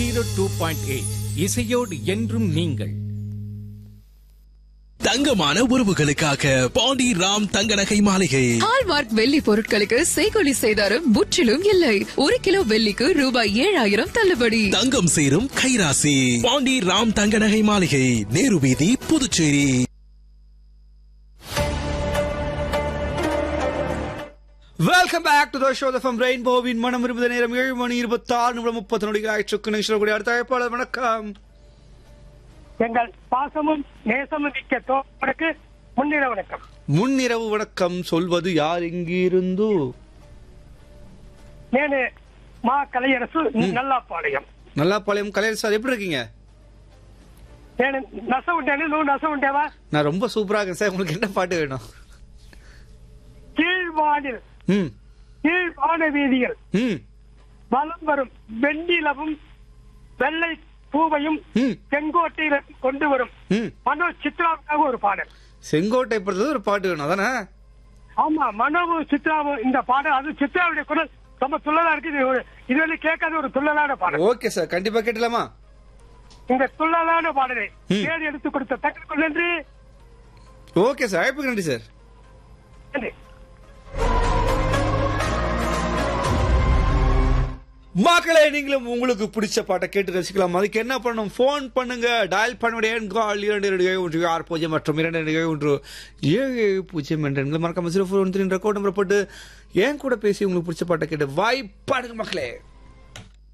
Zero two point eight இசையோடு என்றும் நீங்கள் தங்கமான உறவுகளுக்காக பாண்டி ராம் தங்க நகை மாளிகை ஹால்மார்க் வெள்ளி பொருட்களுக்கு செய்கொலி செய்தாரும் முற்றிலும் இல்லை ஒரு கிலோ வெள்ளிக்கு ரூபாய் ஏழாயிரம் தள்ளுபடி தங்கம் சேரும் கைராசி பாண்டி ராம் தங்க நகை மாளிகை நேரு வீதி Puducherry welcome back to the show from ரெயின்போவின் மனம் இருபது நேரம் ஏழு மணி இருபத்தி ஆறு நிமிடம் முப்பத்தி நொடிகள் ஆயிடுச்சு நிகழ்ச்சியில் அடுத்த அழைப்பாளர் வணக்கம் எங்கள் பாசமும் நேசமும் மிக்க தோழருக்கு முன்னிற வணக்கம் முன்னிரவு வணக்கம் சொல்வது யார் எங்கிருந்தோ నేను మా కలయరసు నల్లాపాళయం நல்லா பாளையம் கலையர் சார் எப்படி இருக்கீங்க నేను నస ఉంటాను నువ్వు నస ఉంటావా நான் ரொம்ப சூப்பரா இருக்கேன் சார் உங்களுக்கு என்ன பாட்டு வேணும் கீழ்வானில் ம் கீழ்வான வீதிகள் ம் வலம் வரும் வெண்ணிலவும் வெள்ளை பூவையும் ம். செங்கோட்டையில கொண்டு வரும் ம் மனோ சித்ராவுக்காக ஒரு பாடல் செங்கோட்டை படத்துல ஒரு பாட்டு வேணும் அதானே ஆமா மனோவும் சித்ராவும் இந்த பாடல் அது சித்ராவுடைய குரல் ரொம்ப துள்ளலா இருக்கு இது ஒரு- இது வந்து கேட்காத ஒரு துள்ளலான பாடல் ஓகே சார் கண்டிப்பா கேட்டலாமா இந்த துள்ளலான பாடலை ம். தேடி எடுத்து கொடுத்த தக்கனுக்கு நன்றி ஓகே சார் அழைப்புக்கு நன்றி சார் நன்றி மக்களே நீங்களும் உங்களுக்கு பிடிச்ச பாட்டை கேட்டு ரசிக்கலாம் அதுக்கு என்ன பண்ணணும் ஃபோன் பண்ணுங்க டயல் பண்ணுடைய கால் இரண்டு இரண்டு ஏழு ஒன்று ஆறு பூஜ்ஜியம் மற்றும் இரண்டு இரண்டு ஏழு ஒன்று ஏழு ஏழு பூஜ்ஜியம் என்ற எண்களை மறக்காம zero four one three record நம்பரை போட்டு ஏன் கூட பேசி உங்களுக்கு பிடிச்ச பாட்டை கேட்டு வாய்ப்பாடுங்க மக்களே